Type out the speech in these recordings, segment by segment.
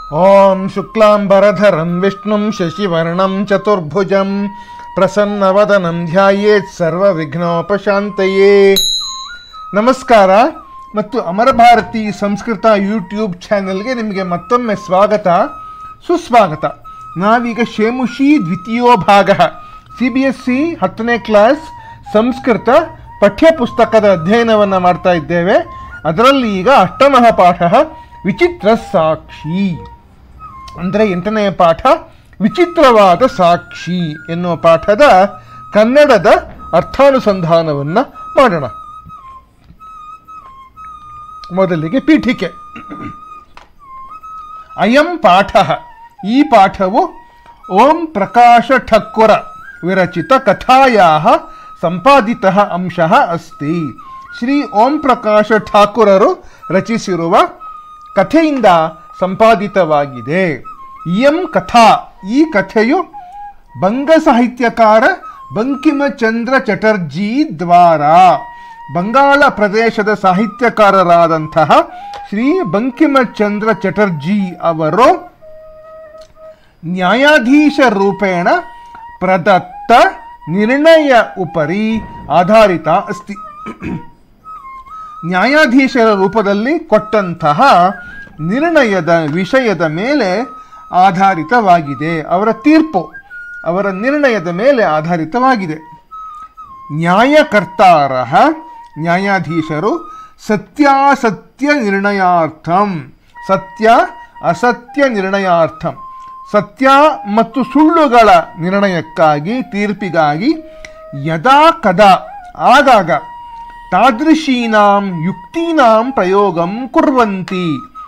ॐ शुक्लाम्बरधरं विष्णुं शशिवर्णं चतुर्भुजं प्रसन्नवदनं ಧ್ಯಾಯೇತ್ ಸರ್ವವಿಘ್ನೋಪಶಾಂತಯೇ ನಮಸ್ಕಾರ ಮತ್ತು ಅಮರ ಭಾರತಿ ಸಂಸ್ಕೃತ ಯೂಟ್ಯೂಬ್ ಚಾನೆಲ್ಗೆ ನಿಮಗೆ ಮತ್ತೊಮ್ಮೆ ಸ್ವಾಗತ ಸುಸ್ವಾಗತ ನಾವೀಗ ಶೇಮುಷಿ ದ್ವಿತೀಯೋ ಭಾಗ ಸಿ ಬಿ ಎಸ್ ಸಿ ಹತ್ತನೇ ಕ್ಲಾಸ್ ಸಂಸ್ಕೃತ ಪಠ್ಯಪುಸ್ತಕದ ಅಧ್ಯಯನವನ್ನು ಮಾಡ್ತಾ ಇದ್ದೇವೆ ಅದರಲ್ಲಿ ಈಗ ಅಷ್ಟಮಃ ಪಾಠ ವಿಚಿತ್ರ ಸಾಕ್ಷಿ ಅಂದರೆ ಎಂಟನೆಯ ಪಾಠ ವಿಚಿತ್ರವಾದ ಸಾಕ್ಷಿ ಎನ್ನುವ ಪಾಠದ ಕನ್ನಡದ ಅರ್ಥಾನುಸಂಧಾನವನ್ನು ಮಾಡೋಣ ಮೊದಲಿಗೆ ಪೀಠಿಕೆ ಅಯಂ ಪಾಠ ಈ ಪಾಠವು ಓಂ ಪ್ರಕಾಶ ಠಕ್ಕುರ ವಿರಚಿತ ಕಥಾಯಾ ಸಂಪಾದಿತ ಅಂಶ ಅಸ್ತಿ ಶ್ರೀ ಓಂ ಪ್ರಕಾಶ ಠಾಕುರರು ರಚಿಸಿರುವ ಕಥೆಯಿಂದ ಸಂಪಾದಿತವಾಗಿದೆ ಇಯಂ ಕಥಾ ಈ ಕಥೆಯು ಬಂಗ ಸಾಹಿತ್ಯಕಾರ ಬಂಕಿಮಚಂದ್ರ ಚಟರ್ಜಿ ದ್ವಾರ ಬಂಗಾಳ ಪ್ರದೇಶದ ಸಾಹಿತ್ಯಕಾರರಾದಂತಹ ಶ್ರೀ ಬಂಕಿಮಚಂದ್ರ ಚಟರ್ಜಿ ಅವರು ನ್ಯಾಯಾಧೀಶ ರೂಪೇಣ ಪ್ರದತ್ತ ನಿರ್ಣಯ ಉಪರಿ ಆಧಾರಿತ ಅಸ್ತಿ ನ್ಯಾಯಾಧೀಶರ ರೂಪದಲ್ಲಿ ಕೊಟ್ಟಂತಹ ನಿರ್ಣಯದ ವಿಷಯದ ಮೇಲೆ ಆಧಾರಿತವಾಗಿದೆ ಅವರ ತೀರ್ಪು ಅವರ ನಿರ್ಣಯದ ಮೇಲೆ ಆಧಾರಿತವಾಗಿದೆ ನ್ಯಾಯಕರ್ತಾರ ನ್ಯಾಯಾಧೀಶರು ಸತ್ಯಾಸತ್ಯ ನಿರ್ಣಯಾರ್ಥಂ ಸತ್ಯ ಅಸತ್ಯ ನಿರ್ಣಯಾರ್ಥಂ ಸತ್ಯ ಮತ್ತು ಸುಳ್ಳುಗಳ ನಿರ್ಣಯಕ್ಕಾಗಿ ತೀರ್ಪಿಗಾಗಿ ಯದಾ ಕದಾ ಆಗಾಗ ತಾದೃಶೀನಾಂ ಯುಕ್ತೀನಾಂ ಪ್ರಯೋಗಂ ಕುರ್ವಂತಿ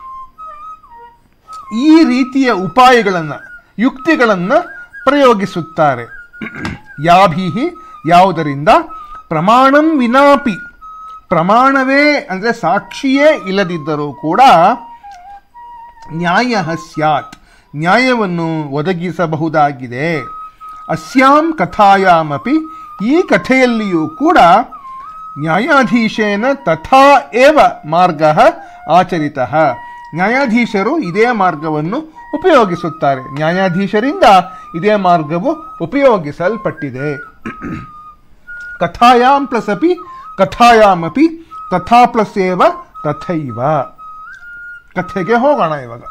ಈ ರೀತಿಯ ಉಪಾಯಗಳನ್ನು ಯುಕ್ತಿಗಳನ್ನು ಪ್ರಯೋಗಿಸುತ್ತಾರೆ ಯಾಭಿ ಯಾವುದರಿಂದ ಪ್ರಮಾಣಂ ವಿನಾಪಿ ಪ್ರಮಾಣವೇ ಅಂದರೆ ಸಾಕ್ಷಿಯೇ ಇಲ್ಲದಿದ್ದರೂ ಕೂಡ ನ್ಯಾಯ ಸ್ಯಾತ್ ನ್ಯಾಯವನ್ನು ಒದಗಿಸಬಹುದಾಗಿದೆ ಅಸ್ಯಾಂ ಕಥಾಯಾಮಪಿ ಈ ಕಥೆಯಲ್ಲಿಯೂ ಕೂಡ ನ್ಯಾಯಾಧೀಶೇನ ತಥಾ ಏವ ಮಾರ್ಗ ಆಚರಿತ ನ್ಯಾಯಾಧೀಶರು ಇದೇ ಮಾರ್ಗವನ್ನು ಉಪಯೋಗಿಸುತ್ತಾರೆ ನ್ಯಾಯಾಧೀಶರಿಂದ ಇದೇ ಮಾರ್ಗವು ಉಪಯೋಗಿಸಲ್ಪಟ್ಟಿದೆ ಕಥಾಯಾಂ ಪ್ಲಸ್ ಅಪಿ ಕಥಾಯಾಮಪಿ ತಥಾ ಪ್ಲಸ್ ಏವ ತಥೈವ ಕಥೆಗೆ ಹೋಗೋಣ ಇವಾಗ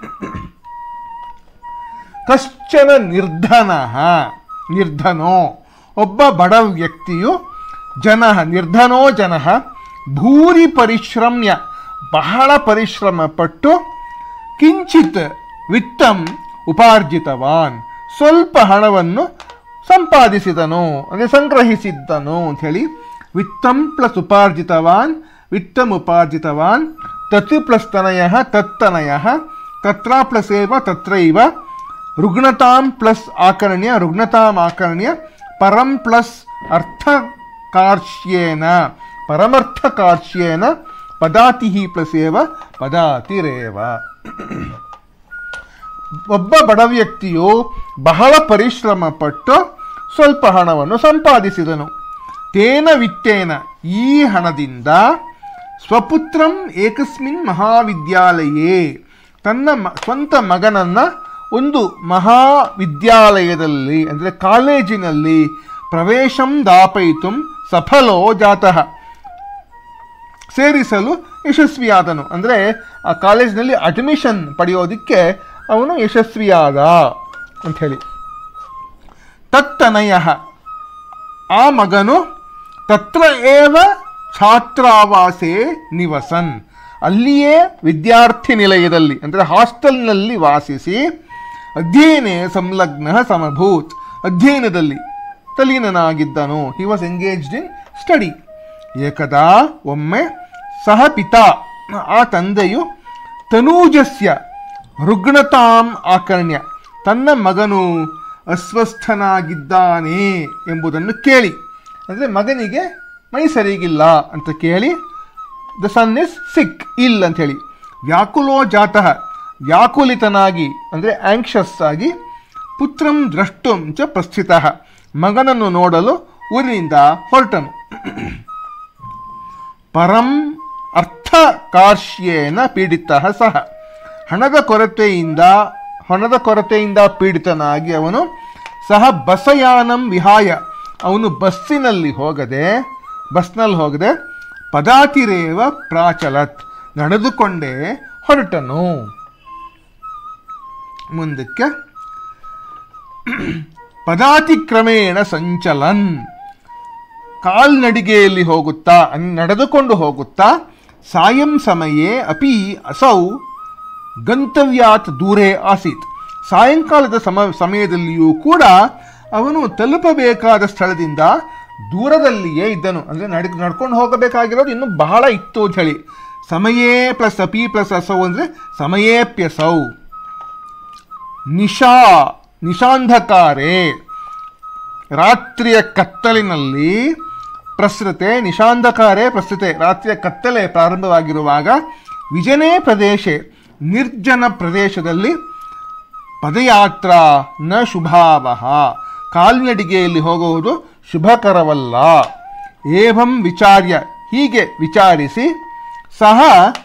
ಕಶ್ಚನ ನಿರ್ಧನ ನಿರ್ಧನೋ ಒಬ್ಬ ಬಡ ವ್ಯಕ್ತಿಯು ಜನ ನಿರ್ಧನೋ ಜನ ಭೂರಿ ಪರಿಶ್ರಮ್ಯ ಬಹಳ ಪರಿಶ್ರಮ ಪಟ್ಟು ಕಿಂಚಿತ್ ವಿತ್ತಂ ಉಪಾರ್ಜಿತವಾನ್ ಸ್ವಲ್ಪ ಹಣವನ್ನು ಸಂಪಾದಿಸಿದನು ಅಂದರೆ ಸಂಗ್ರಹಿಸಿದ್ದನು ಅಂಥೇಳಿ ವಿತ್ತಂ ಪ್ಲಸ್ ಉಪಾರ್ಜಿತವಾನ್ ವಿತ್ತಂ ಉಪಾರ್ಜಿತವಾನ್ ತತ್ ಪ್ಲಸ್ ತನಯ ತತ್ತನಯ ತತ್ರ ಪ್ಲಸ್ ಏವ ತತ್ರೈವ ರುಗ್ಣತಾಂ ಪ್ಲಸ್ ಆಕರ್ಣ್ಯ ರುಗ್ಣತಾಂ ಆಕರ್ಣ್ಯ ಪರಂ ಪ್ಲಸ್ ಅರ್ಥಕಾರ್ಷ್ಯೇನ ಪರಮರ್ಥಕಾರ್ಷ್ಯೇನ ಪದಾತಿ ಪ್ಲಸ್ ಏವ ಪದಾತಿರೇವ ಒಬ್ಬ ಬಡ ವ್ಯಕ್ತಿಯು ಬಹಳ ಪರಿಶ್ರಮ ಪಟ್ಟು ಸ್ವಲ್ಪ ಹಣವನ್ನು ಸಂಪಾದಿಸಿದನು ತೇನ ವಿತ್ತೇನ ಈ ಹಣದಿಂದ ಸ್ವಪುತ್ರಂ ಏಕಸ್ಮಿನ್ ಮಹಾವಿದ್ಯಾಲಯೇ ತನ್ನ ಮ ಸ್ವಂತ ಮಗನನ್ನು ಒಂದು ಮಹಾವಿದ್ಯಾಲಯದಲ್ಲಿ ಅಂದರೆ ಕಾಲೇಜಿನಲ್ಲಿ ಪ್ರವೇಶಂ ದಾಪಯಿತು ಸಫಲೋ ಜಾತಃ ಸೇರಿಸಲು ಯಶಸ್ವಿಯಾದನು ಅಂದರೆ ಆ ಕಾಲೇಜಿನಲ್ಲಿ ಅಡ್ಮಿಷನ್ ಪಡೆಯೋದಕ್ಕೆ ಅವನು ಯಶಸ್ವಿಯಾದ ಅಂಥೇಳಿ ತತ್ತನಯ ಆ ಮಗನು ತತ್ರ ಏವ ಛಾತ್ರಾವಾಸೇ ನಿವಸನ್ ಅಲ್ಲಿಯೇ ವಿದ್ಯಾರ್ಥಿ ನಿಲಯದಲ್ಲಿ ಅಂದರೆ ಹಾಸ್ಟೆಲ್ನಲ್ಲಿ ವಾಸಿಸಿ ಅಧ್ಯಯನೇ ಸಂಲಗ್ನ ಸಮಭೂತ್ ಅಧ್ಯಯನದಲ್ಲಿ ತಲೀನನಾಗಿದ್ದನು he was engaged in study ಏಕದಾ ಒಮ್ಮೆ ಸಹ ಪಿತಾ ಆ ತಂದೆಯು ತನೂಜಸ್ಯ ರುಗ್ಣತಾಂ ಆಕರ್ಣ್ಯ ತನ್ನ ಮಗನು ಅಸ್ವಸ್ಥನಾಗಿದ್ದಾನೆ ಎಂಬುದನ್ನು ಕೇಳಿ ಅಂದರೆ ಮಗನಿಗೆ ಮೈ ಸರಿಗಿಲ್ಲ ಅಂತ ಕೇಳಿ ದ ಸನ್ ಇಸ್ ಸಿಕ್ ಇಲ್ ಅಂತ ಹೇಳಿ ವ್ಯಾಕುಲೋ ಜಾತಃ ವ್ಯಾಕುಲಿತನಾಗಿ ಅಂದರೆ ಆಂಕ್ಷಸ್ ಆಗಿ ಪುತ್ರಂ ದ್ರಷ್ಟುಂ ಚ ಪ್ರಸ್ಥಿತ ಮಗನನ್ನು ನೋಡಲು ಊರಿನಿಂದ ಹೊರಟನು ಪರಂ ಅರ್ಥ ಕಾರ್ಶ್ಯೇನ ಪೀಡಿತ ಸಹ ಹಣದ ಕೊರತೆಯಿಂದ ಹಣದ ಕೊರತೆಯಿಂದ ಪೀಡಿತನಾಗಿ ಅವನು ಸಹ ಬಸಯಾನಂ ವಿಹಾಯ ಅವನು ಬಸ್ಸಿನಲ್ಲಿ ಹೋಗದೆ ಬಸ್ನಲ್ಲಿ ಹೋಗದೆ ಪದಾತಿರೇವ ಪ್ರಾಚಲತ್ ನಡೆದುಕೊಂಡೇ ಹೊರಟನು ಮುಂದಕ್ಕೆ ಪದಾತಿಕ್ರಮೇಣ ಸಂಚಲನ್ ಕಾಲ್ನಡಿಗೆಯಲ್ಲಿ ಹೋಗುತ್ತಾ ಅನ್- ನಡೆದುಕೊಂಡು ಹೋಗುತ್ತಾ ಸಾಯಂ ಸಮಯೇ ಅಪಿ ಅಸೌ ಗಂತವ್ಯಾತ್ ದೂರೇ ಆಸೀತ್ ಸಾಯಂಕಾಲದ ಸಮ ಸಮಯದಲ್ಲಿಯೂ ಕೂಡ ಅವನು ತಲುಪಬೇಕಾದ ಸ್ಥಳದಿಂದ ದೂರದಲ್ಲಿಯೇ ಇದ್ದನು ಅಂದರೆ ನಡ್ ನಡ್ಕೊಂಡು ಹೋಗಬೇಕಾಗಿರೋದು ಇನ್ನೂ ಬಹಳ ಇತ್ತು ಅಂತ ಹೇಳಿ ಸಮಯೇ ಪ್ಲಸ್ ಅಪಿ ಪ್ಲಸ್ ಅಸೌ ಅಂದರೆ ಸಮಯೇಪ್ಯಸೌ ನಿಶಾ ನಿಶಾಂಧಕಾರೇ ರಾತ್ರಿಯ ಕತ್ತಲಿನಲ್ಲಿ ಪ್ರಸೃತೆ ನಿಶಾಂಧಕಾರೇ ಪ್ರಸ್ತುತೆ ರಾತ್ರಿಯ ಕತ್ತಲೆ ಪ್ರಾರಂಭವಾಗಿರುವಾಗ ವಿಜನೇ ಪ್ರದೇಶ ನಿರ್ಜನ ಪ್ರದೇಶದಲ್ಲಿ ಪದಯಾತ್ರಾ ನ ಶುಭಾವಹ ಕಾಲ್ನಡಿಗೆಯಲ್ಲಿ ಹೋಗುವುದು ಶುಭಕರವಲ್ಲ ಏವಂ ವಿಚಾರ್ಯ ಹೀಗೆ ವಿಚಾರಿಸಿ ಸಹ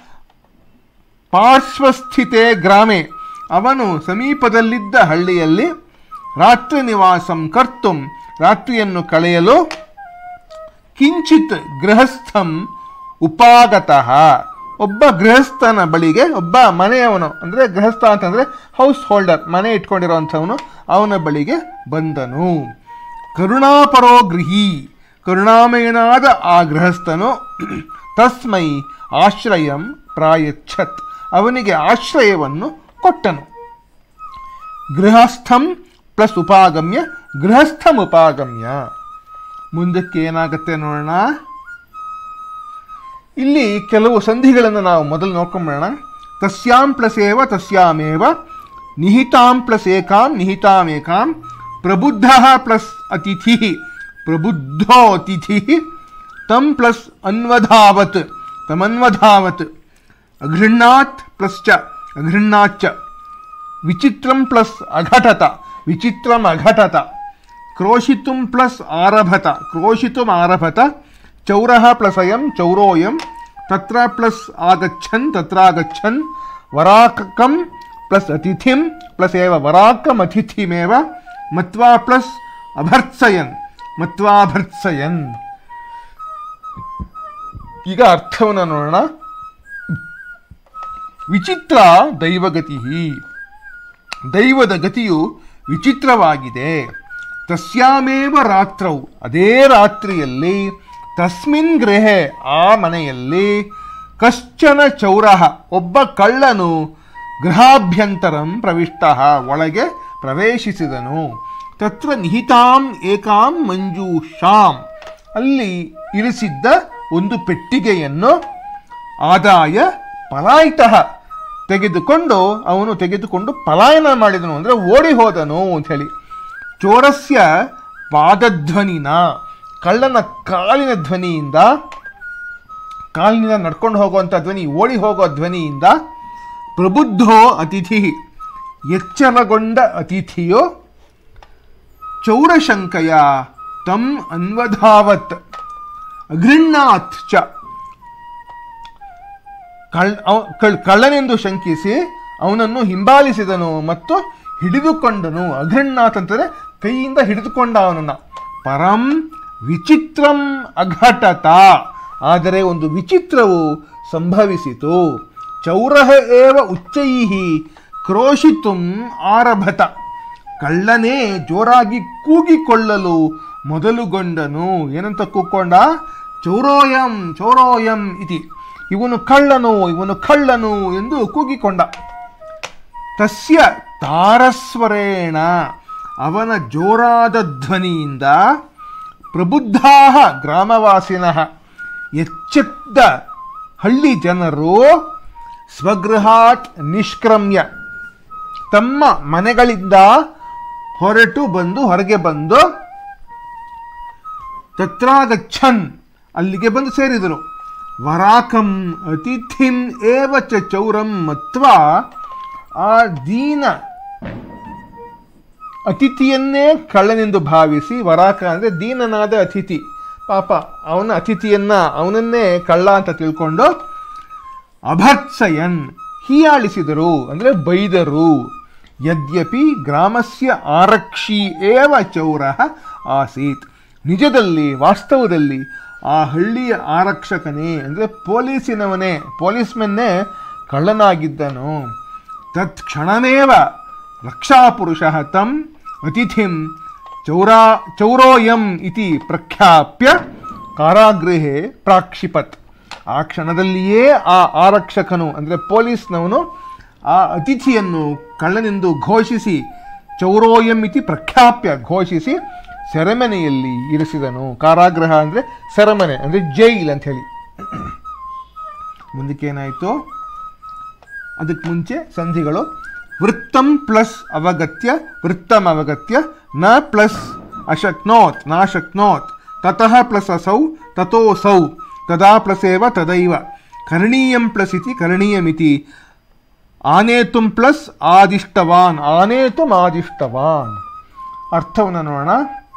ಪಾರ್ಶ್ವಸ್ಥಿತೆ ಗ್ರಾಮೆ ಅವನು ಸಮೀಪದಲ್ಲಿದ್ದ ಹಳ್ಳಿಯಲ್ಲಿ ರಾತ್ರಿ ನಿವಾಸಂ ಕರ್ತುಂ ರಾತ್ರಿಯನ್ನು ಕಳೆಯಲು ಕಿಂಚಿತ್ ಗೃಹಸ್ಥಂ ಉಪಾಗತಃ ಒಬ್ಬ ಗೃಹಸ್ಥನ ಬಳಿಗೆ ಒಬ್ಬ ಮನೆಯವನು ಅಂದರೆ ಗೃಹಸ್ಥ ಅಂತಂದರೆ ಹೌಸ್ ಹೋಲ್ಡರ್ ಮನೆ ಇಟ್ಕೊಂಡಿರೋಂಥವನು ಅವನ ಬಳಿಗೆ ಬಂದನು ಕರುಣಾಪರೋ ಗೃಹಿ ಕರುಣಾಮಯನಾದ ಆ ಗೃಹಸ್ಥನು ತಸ್ಮೈ ಆಶ್ರಯಂ ಪ್ರಾಯಚ್ಛತ್ ಅವನಿಗೆ ಆಶ್ರಯವನ್ನು ಕೊಟ್ಟನು ಗೃಹಸ್ಥಂ ಪ್ಲಸ್ ಉಪಾಗಮ್ಯ ಗೃಹಸ್ಥಂ ಉಪಾಗಮ್ಯ ಮುಂದಕ್ಕೆ ಏನಾಗುತ್ತೆ ನೋಡೋಣ ಇಲ್ಲಿ ಕೆಲವು ಸಂಧಿಗಳನ್ನು ನಾವು ಮೊದಲು ನೋಡ್ಕೊಂಬಿಡೋಣ ತಸ್ಯಾಂ ಪ್ಲಸ್ ಏವ ತಸ್ಯಾಮೇವ ನಿಹಿತಾಂ ಪ್ಲಸ್ ಏಕಾಂ ನಿಹಿತಾಮೇಕಾಂ ಪ್ರಬುದ್ಧ ಪ್ಲಸ್ ಅತಿಥಿ ಪ್ರಬುದ್ಧೋ ಅತಿಥಿ ತಂ ಪ್ಲಸ್ ಅನ್ವಧಾವತ್ ತಮನ್ವಧಾವತ್ ಅಘೃಣ್ಣಾತ್ ಪ್ಲಸ್ ಚ ಅಘೃಣ್ಣಾಚ್ಚ ವಿಚಿತ್ರಂ ಪ್ಲಸ್ ಅಘಟತ ವಿಚಿತ್ರಂ ಅಘಟತ ಕ್ರೋಶಿತುಂ ಪ್ಲಸ್ ಆರಭತ ಕ್ರೋಶಿತುಂ ಆರಭತ ಚೌರಃ ಪ್ಲಸ್ ಅಯಂ ಚೌರೋಯಂ ತತ್ರ ಪ್ಲಸ್ ಆಗಚ್ಚನ್ ತತ್ರಾಗಚ್ಚನ್ ವರಾಕಂ ಪ್ಲಸ್ ಅತಿಥಿಂ ಪ್ಲಸ್ ಏವ ವರಾಕಂ ಅತಿಥಿಮೇವ ಮತ್ವಾ ಪ್ಲಸ್ ಅಭರ್ತ್ಸಯನ್ ಮತ್ವಾಭರ್ತ್ಸಯನ್ ಈಗ ಅರ್ಥವನ್ನು ನೋಡೋಣ ವಿಚಿತ್ರ ದೈವಗತಿ ದೈವದ ಗತಿಯು ವಿಚಿತ್ರವಾಗಿದೆ ತಸ್ಯಾಮೇವ ರಾತ್ರೌ ಅದೇ ರಾತ್ರಿಯಲ್ಲಿ ತಸ್ಮಿನ್ ಗೃಹೆ ಆ ಮನೆಯಲ್ಲಿ ಕಶ್ಚನ ಚೌರಃ ಒಬ್ಬ ಕಳ್ಳನು ಗೃಹಾಭ್ಯಂತರಂ ಪ್ರವಿಷ್ಟ ಒಳಗೆ ಪ್ರವೇಶಿಸಿದನು ತತ್ರ ನಿಹಿತಾಂ ಏಕಾಂ ಮಂಜೂಷಾಂ ಅಲ್ಲಿ ಇರಿಸಿದ್ದ ಒಂದು ಪೆಟ್ಟಿಗೆಯನ್ನು ಆದಾಯ ಪಲಾಯಿತ ತೆಗೆದುಕೊಂಡು ಅವನು ತೆಗೆದುಕೊಂಡು ಪಲಾಯನ ಮಾಡಿದನು ಅಂದರೆ ಓಡಿ ಹೋದನು ಅಂತ ಹೇಳಿ ಚೋರಸ್ಯ ಪಾದಧ್ವನಿನ ಕಳ್ಳನ ಕಾಲಿನ ಧ್ವನಿಯಿಂದ ಕಾಲಿನಿಂದ ನಡ್ಕೊಂಡು ಹೋಗುವಂಥ ಧ್ವನಿ ಓಡಿ ಹೋಗೋ ಧ್ವನಿಯಿಂದ ಪ್ರಬುದ್ಧೋ ಅತಿಥಿ ಎಚ್ಚರಗೊಂಡ ಅತಿಥಿಯು ಚೌರಶಂಕಯ ತಂ ಅನ್ವಧಾವತ್ ಅಘೃಣ್ಣಾತ್ ಚ ಕಳ್ ಅವ- ಕಳ್- ಕಳ್ಳನೆಂದು ಶಂಕಿಸಿ ಅವನನ್ನು ಹಿಂಬಾಲಿಸಿದನು ಮತ್ತು ಹಿಡಿದುಕೊಂಡನು ಅಘೃಣ್ಣಾತ್ ಅಂತಂದರೆ ಕೈಯಿಂದ ಹಿಡಿದುಕೊಂಡ ಅವನನ್ನು ಪರಂ ವಿಚಿತ್ರಂ ಅಘಟತ ಆದರೆ ಒಂದು ವಿಚಿತ್ರವು ಸಂಭವಿಸಿತು ಚೌರಃ ಏವ ಉಚ್ಚೈಹಿ ಕ್ರೋಶಿತುಂ ಆರಭತ ಕಳ್ಳನೇ ಜೋರಾಗಿ ಕೂಗಿಕೊಳ್ಳಲು ಮೊದಲುಗೊಂಡನು ಏನಂತ ಕೂಕ್ಕೊಂಡ ಚೌರೋಯಂ ಚೌರೋಯಂ ಇತಿ ಇವನು ಕಳ್ಳನು ಇವನು ಕಳ್ಳನು ಎಂದು ಕೂಗಿಕೊಂಡ ತಸ್ಯ ತಾರಸ್ವರೇಣ ಅವನ ಜೋರಾದ ಧ್ವನಿಯಿಂದ ಪ್ರಬುದ್ಧಾ ಗ್ರಾಮವಾಸಿನಃ ಎಚ್ಚೆತ್ತ ಹಳ್ಳಿ ಜನರು ಸ್ವಗೃಹಾತ್ ನಿಷ್ಕ್ರಮ್ಯ ತಮ್ಮ ಮನೆಗಳಿಂದ ಹೊರಟು ಬಂದು ಹೊರಗೆ ಬಂದು ತತ್ರಾಗಚ್ಚನ್ ಅಲ್ಲಿಗೆ ಬಂದು ಸೇರಿದರು ವರಾಕಂ ಅತಿಥಿಂ ಏವ ಚ ಚೌರಂ ಮತ್ವ ಆ ದೀನ ಅತಿಥಿಯನ್ನೇ ಕಳ್ಳನೆಂದು ಭಾವಿಸಿ ವರಾಕ ಅಂದರೆ ದೀನನಾದ ಅತಿಥಿ ಪಾಪ ಅವನ ಅತಿಥಿಯನ್ನ ಅವನನ್ನೇ ಕಳ್ಳ ಅಂತ ತಿಳ್ಕೊಂಡು ಅಭರ್ತ್ಸಯನ್ ಹೀಯಾಳಿಸಿದರು ಅಂದರೆ ಬೈದರು ಯದ್ಯಪಿ ಗ್ರಾಮಸ್ಯ ಆರಕ್ಷಿ ಏವ ಚೌರ ಆಸೀತ್ ನಿಜದಲ್ಲಿ ವಾಸ್ತವದಲ್ಲಿ ಆ ಹಳ್ಳಿಯ ಆರಕ್ಷಕನೇ ಅಂದರೆ ಪೊಲೀಸಿನವನೇ ಪೊಲೀಸ್ಮೆನ್ನೇ ಕಳ್ಳನಾಗಿದ್ದನು ತತ್ ಕ್ಷಣಮೇವ ರಕ್ಷಾಪುರುಷ ತಂ ಅತಿಥಿಂ ಚೌರಾ ಚೌರೋಯಂ ಇತಿ ಪ್ರಖ್ಯಾಪ್ಯ ಕಾರಾಗೃಹೆ ಪ್ರಾಕ್ಷಿಪತ್ ಆ ಕ್ಷಣದಲ್ಲಿಯೇ ಆ ಆರಕ್ಷಕನು ಅಂದರೆ ಪೊಲೀಸ್ನವನು ಆ ಅತಿಥಿಯನ್ನು ಕಳ್ಳನೆಂದು ಘೋಷಿಸಿ ಚೌರೋಯಂ ಇತಿ ಪ್ರಖ್ಯಾಪ್ಯ ಘೋಷಿಸಿ ಸೆರೆಮನೆಯಲ್ಲಿ ಇರಿಸಿದನು ಕಾರಾಗೃಹ ಅಂದರೆ ಸೆರೆಮನೆ ಅಂದರೆ ಜೈಲ್ ಅಂತ ಹೇಳಿ ಮುಂದಕ್ಕೆ ಏನಾಯಿತು ಅದಕ್ಕೆ ಮುಂಚೆ ಸಂಧಿಗಳು ವೃತ್ತಂ ಪ್ಲಸ್ ಅವಗತ್ಯ ವೃತ್ತಂ ಅವಗತ್ಯ ನ ಪ್ಲಸ್ ಅಶಕ್ನೋತ್ ನಾಶಕ್ನೋತ್ ತತಃ ಪ್ಲಸ್ ಅಸೌ ತಥೋಸೌ ತದಾ ಪ್ಲಸೇವ ತದೈವ ಕರಣೀಯಂ ಪ್ಲಸ್ ಇತಿ ಕರಣೀಯಮಿತಿ ಆನೇತುಂ ಪ್ಲಸ್ ಆದಿಷ್ಟವಾನ್ ಆನೇತುಂ ಆದಿಷ್ಟವಾನ್ ಅರ್ಥವನ್ನು ನೋಡೋಣ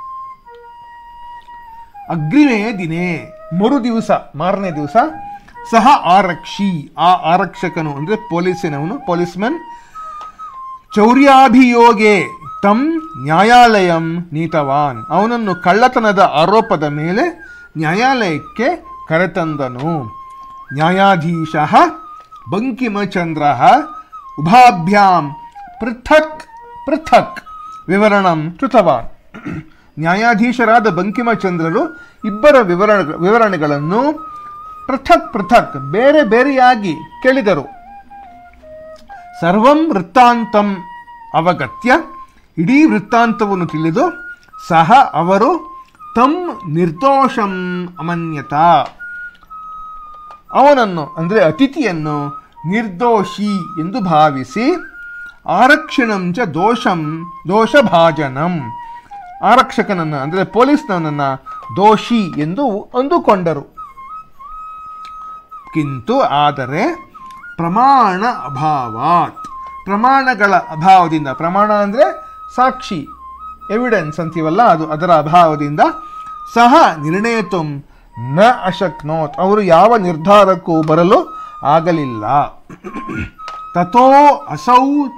ಅಗ್ರಿಮೇ ದಿನೇ ಮರು ದಿವಸ ಮಾರನೇ ದಿವಸ ಸಹ ಆರಕ್ಷಿ ಆ ಆರಕ್ಷಕನು ಅಂದರೆ ಪೊಲೀಸಿನವನು ಪೊಲೀಸ್ಮನ್ ಚೌರ್ಯಾಭಿಯೋಗೆ ತಂ ನ್ಯಾಯಾಲಯಂ ನೀತವಾನ್ ಅವನನ್ನು ಕಳ್ಳತನದ ಆರೋಪದ ಮೇಲೆ ನ್ಯಾಯಾಲಯಕ್ಕೆ ಕರೆತಂದನು ನ್ಯಾಯಾಧೀಶ ಬಂಕಿಮಚಂದ್ರ ಉಭಾಭ್ಯಾಂ ಪೃಥಕ್ ಪೃಥಕ್ ವಿವರಣಂ ಕೃತವಾನ್ ನ್ಯಾಯಾಧೀಶರಾದ ಬಂಕಿಮಚಂದ್ರರು ಇಬ್ಬರ ವಿವರಣ ವಿವರಣೆಗಳನ್ನು ಪೃಥಕ್ ಪೃಥಕ್ ಬೇರೆ ಬೇರೆಯಾಗಿ ಕೇಳಿದರು ಸರ್ವಂ ವೃತ್ತಾಂತಂ ಅವಗತ್ಯ ಇಡೀ ವೃತ್ತಾಂತವನ್ನು ತಿಳಿದು ಸಹ ಅವರು ತಮ್ ನಿರ್ದೋಷಂ ಅಮನ್ಯತ ಅವನನ್ನು ಅಂದರೆ ಅತಿಥಿಯನ್ನು ನಿರ್ದೋಷಿ ಎಂದು ಭಾವಿಸಿ ಆರಕ್ಷಣಂ ಚ ದೋಷಂ ದೋಷಭಾಜನಂ ಆರಕ್ಷಕನನ್ನು ಅಂದರೆ ಪೊಲೀಸ್ನವನನ್ನು ದೋಷಿ ಎಂದು ಅಂದುಕೊಂಡರು ಕಿಂತು ಆದರೆ ಪ್ರಮಾಣ ಅಭಾವಾತ್ ಪ್ರಮಾಣಗಳ ಅಭಾವದಿಂದ ಪ್ರಮಾಣ ಅಂದರೆ ಸಾಕ್ಷಿ ಎವಿಡೆನ್ಸ್ ಅಂತೀವಲ್ಲ ಅದು ಅದರ ಅಭಾವದಿಂದ ಸಹ ನಿರ್ಣಯತುಂ ನ ಅಶಕ್ನೋತ್ ಅವರು ಯಾವ ನಿರ್ಧಾರಕ್ಕೂ ಬರಲು ಆಗಲಿಲ್ಲ ತಥೋ ಅಸೌ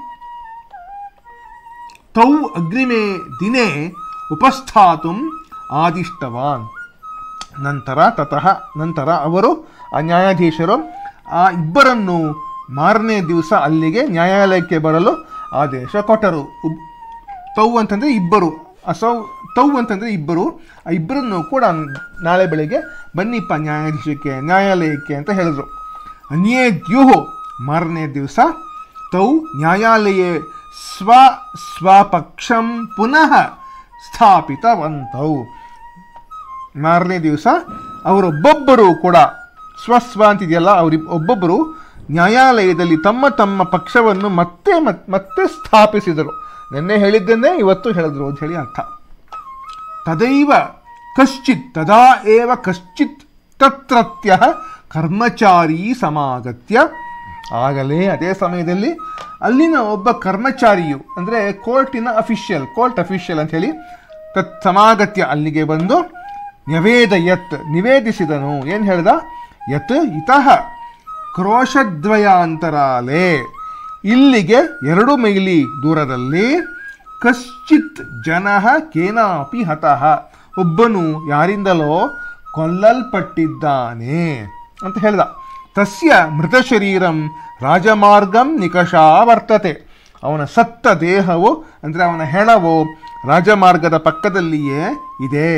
ತೌ ಅಗ್ರಿಮೇ ದಿನೇ ಉಪಸ್ಥಾತು ಆದಿಷ್ಟವಾನ್ ನಂತರ ತತಃ ನಂತರ ಅವರು ಆ ನ್ಯಾಯಾಧೀಶರು ಆ ಇಬ್ಬರನ್ನು ಮಾರನೇ ದಿವಸ ಅಲ್ಲಿಗೆ ನ್ಯಾಯಾಲಯಕ್ಕೆ ಬರಲು ಆದೇಶ ಕೊಟ್ಟರು ಉಬ್- ತೌ ಅಂತಂದರೆ ಇಬ್ಬರು ಅಸೌ ತೌ ಅಂತಂದರೆ ಇಬ್ಬರು ಆ ಇಬ್ಬರನ್ನು ಕೂಡ ನಾಳೆ ಬೆಳಿಗ್ಗೆ ಬನ್ನಿಪ್ಪ ನ್ಯಾಯಾಧೀಶಕ್ಕೆ ನ್ಯಾಯಾಲಯಕ್ಕೆ ಅಂತ ಹೇಳಿದ್ರು ಅನ್ಯೇ ದ್ಯುಹು ಮಾರನೇ ದಿವಸ ತೌ ನ್ಯಾಯಾಲಯೇ ಸ್ವ ಸ್ವಪಕ್ಷಂ ಪುನಃ ಸ್ಥಾಪಿತವಂತೌ ಮಾರನೇ ದಿವಸ ಅವರೊಬ್ಬೊಬ್ಬರು ಕೂಡ ಸ್ವಸ್ವ ಅಂತಿದೆಯಲ್ಲ ಅವ್ರಿ ಒಬ್ಬೊಬ್ಬರು ನ್ಯಾಯಾಲಯದಲ್ಲಿ ತಮ್ಮ ತಮ್ಮ ಪಕ್ಷವನ್ನು ಮತ್ತೆ ಮತ್- ಮತ್ತೆ ಸ್ಥಾಪಿಸಿದರು ನಿನ್ನೆ ಹೇಳಿದ್ದನ್ನೇ ಇವತ್ತು ಹೇಳಿದ್ರು ಅಂತ ಹೇಳಿ ಅರ್ಥ ತದೈವ ಕಶ್ಚಿತ್ ತದಾ ಏವ ಕಶ್ಚಿತ್ ತತ್ರತ್ಯ ಕರ್ಮಚಾರಿ ಸಮಾಗತ್ಯ ಆಗಲೇ ಅದೇ ಸಮಯದಲ್ಲಿ ಅಲ್ಲಿನ ಒಬ್ಬ ಕರ್ಮಚಾರಿಯು ಅಂದರೆ ಕೋರ್ಟಿನ ಅಫಿಷಿಯಲ್ ಕೋರ್ಟ್ ಅಫಿಷಿಯಲ್ ಅಂತ ಹೇಳಿ ತತ್ ಸಮಾಗತ್ಯ ಅಲ್ಲಿಗೆ ಬಂದು ನ್ಯವೇದಯತ್ ನಿವೇದಿಸಿದನು ಏನು ಹೇಳ್ದ ಯತ್ ಇತಃ ಕ್ರೋಶದ್ವಯಾಂತರಾಲೆ ಇಲ್ಲಿಗೆ ಎರಡು ಮೈಲಿ ದೂರದಲ್ಲಿ ಕಶ್ಚಿತ್ ಜನ ಕೇನಾಪಿ ಹತಃ ಒಬ್ಬನು ಯಾರಿಂದಲೋ ಕೊಲ್ಲಲ್ಪಟ್ಟಿದ್ದಾನೆ ಅಂತ ಹೇಳ್ದ ತಸ್ಯ ಮೃತ ಶರೀರಂ ರಾಜಮಾರ್ಗಂ ನಿಕಷಾ ವರ್ತತೆ ಅವನ ಸತ್ತ ದೇಹವು ಅಂದರೆ ಅವನ ಹೆಣವು ರಾಜಮಾರ್ಗದ ಪಕ್ಕದಲ್ಲಿಯೇ ಇದೆ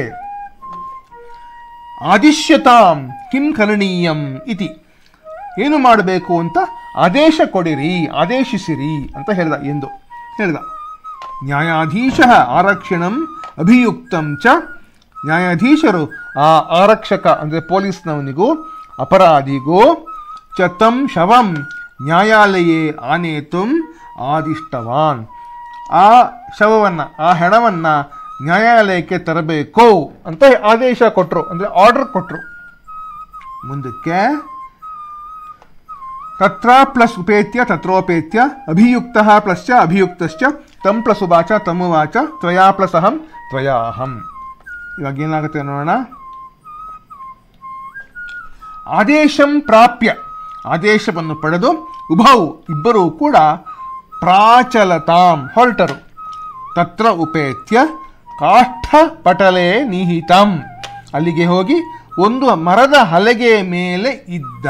ಆದಿಶ್ಯತಾಂ ಕಿಂ ಕರಣೀಯಂ ಇತಿ ಏನು ಮಾಡಬೇಕು ಅಂತ ಆದೇಶ ಕೊಡಿರಿ ಆದೇಶಿಸಿರಿ ಅಂತ ಹೇಳ್ದ ಎಂದು ಹೇಳ್ದ ನ್ಯಾಯಾಧೀಶ ಆರಕ್ಷಣಂ ಅಭಿಯುಕ್ತಂ ಚ ನ್ಯಾಯಾಧೀಶರು ಆ ಆರಕ್ಷಕ ಅಂದರೆ ಪೊಲೀಸ್ನವನಿಗೂ ಅಪರಾಧಿಗೂ ಚ ತಂ ಶವಂ ನ್ಯಾಯಾಲಯೇ ಆನೇತುಂ ಆದಿಷ್ಟವಾನ್ ಆ ಶವವನ್ನು ಆ ಹೆಣವನ್ನು ನ್ಯಾಯಾಲಯಕ್ಕೆ ತರಬೇಕು ಅಂತ ಆದೇಶ ಕೊಟ್ಟರು ಅಂದರೆ ಆರ್ಡರ್ ಕೊಟ್ಟರು ಮುಂದಕ್ಕೆ ತತ್ರ ಪ್ಲಸ್ ಉಪೇತ್ಯ ತತ್ರೋಪೇತ್ಯ ಅಭಿಯುಕ್ತ ಪ್ಲಶ್ಚ ಅಭಿಯುಕ್ತಶ್ಚ ತಂ ಪ್ಲಸ್ ಉವಾಚ ತಮುವಾಚ ತ್ವಯಾ ಪ್ಲಸ್ ಅಹಂ ತ್ವಯಾಹಂ ಇವಾಗ ಏನಾಗುತ್ತೆ ನೋಡೋಣ ಆದೇಶಂ ಪ್ರಾಪ್ಯ ಆದೇಶವನ್ನು ಪಡೆದು ಉಭೌ ಇಬ್ಬರೂ ಕೂಡ ಪ್ರಾಚಲತಾಂ ಹೊರಟರು ತತ್ರ ಉಪೇತ್ಯ ಕಾಷ್ಠಪಟಲೆ ನಿಹಿತಂ ಅಲ್ಲಿಗೆ ಹೋಗಿ ಒಂದು ಮರದ ಹಲಗೆಯ ಮೇಲೆ ಇದ್ದ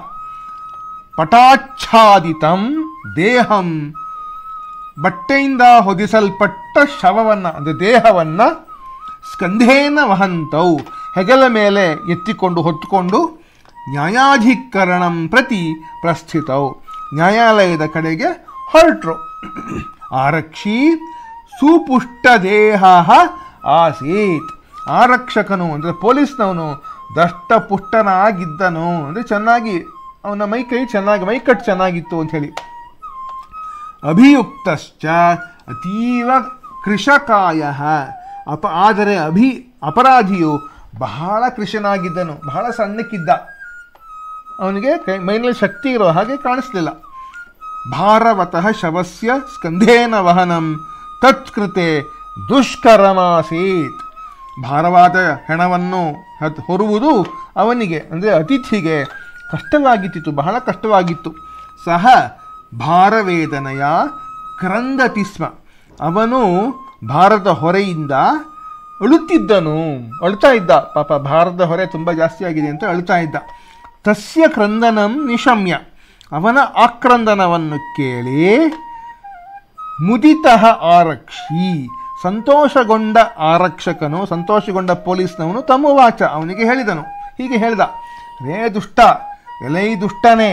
ಪಟಾಚ್ಛಾದಿತಂ ದೇಹಂ ಬಟ್ಟೆಯಿಂದ ಹೊದಿಸಲ್ಪಟ್ಟ ಶವವನ್ನು ಅಂದರೆ ದೇಹವನ್ನು ಸ್ಕಂಧೇನ ವಹಂತೌ ಹೆಗಲ ಮೇಲೆ ಎತ್ತಿಕೊಂಡು ಹೊತ್ತುಕೊಂಡು ನ್ಯಾಯಾಧಿಕರಣಂ ಪ್ರತಿ ಪ್ರಸ್ಥಿತವು ನ್ಯಾಯಾಲಯದ ಕಡೆಗೆ ಹೊರಟರು ಆರಕ್ಷಿ ಸುಪುಷ್ಟ ದೇಹ ಆಸೀತ್ ಆರಕ್ಷಕನು ಅಂದರೆ ಪೊಲೀಸ್ನವನು ದಷ್ಟಪುಷ್ಟನಾಗಿದ್ದನು ಅಂದರೆ ಚೆನ್ನಾಗಿ ಅವನ ಮೈ ಕೈ ಚೆನ್ನಾಗಿ ಮೈಕಟ್ಟು ಚೆನ್ನಾಗಿತ್ತು ಅಂತ ಹೇಳಿ ಅಭಿಯುಕ್ತಶ್ಚ ಅತೀವ ಕೃಷಕಾಯ ಅಪ ಆದರೆ ಅಭಿ ಅಪರಾಧಿಯು ಬಹಳ ಕೃಷನಾಗಿದ್ದನು ಬಹಳ ಸಣ್ಣಕ್ಕಿದ್ದ ಅವನಿಗೆ ಕೈ ಮೈನಲ್ಲಿ ಶಕ್ತಿ ಇರೋ ಹಾಗೆ ಕಾಣಿಸ್ಲಿಲ್ಲ ಭಾರವತಃ ಶವಸ್ಯ ಸ್ಕಂಧೇನ ವಹನಂ ತತ್ಕೃತೆ ದುಷ್ಕರಮಾಸೀತ್ ಭಾರವಾದ ಹೆಣವನ್ನು ಹತ್ ಹೊರುವುದು ಅವನಿಗೆ ಅಂದರೆ ಅತಿಥಿಗೆ ಕಷ್ಟವಾಗಿತ್ತು ಬಹಳ ಕಷ್ಟವಾಗಿತ್ತು ಸಹ ಭಾರವೇದನೆಯ ಕ್ರಂದತಿ ಸ್ಮ ಅವನು ಭಾರದ ಹೊರೆಯಿಂದ ಅಳುತ್ತಿದ್ದನು ಅಳ್ತಾ ಇದ್ದ ಪಾಪ ಭಾರದ ಹೊರೆ ತುಂಬ ಜಾಸ್ತಿ ಆಗಿದೆ ಅಂತ ಅಳ್ತಾ ಇದ್ದ ತಸ್ಯ ಕ್ರಂದನಂ ನಿಶಮ್ಯ ಅವನ ಆಕ್ರಂದನವನ್ನು ಕೇಳಿ ಮುದಿತಃ ಆರಕ್ಷಿ ಸಂತೋಷಗೊಂಡ ಆರಕ್ಷಕನು ಸಂತೋಷಗೊಂಡ ಪೊಲೀಸ್ನವನು ತಮ್ಮ ವಾಚ ಅವನಿಗೆ ಹೇಳಿದನು ಹೀಗೆ ಹೇಳಿದ ರೇ ದುಷ್ಟ ಎಲೈ ದುಷ್ಟನೇ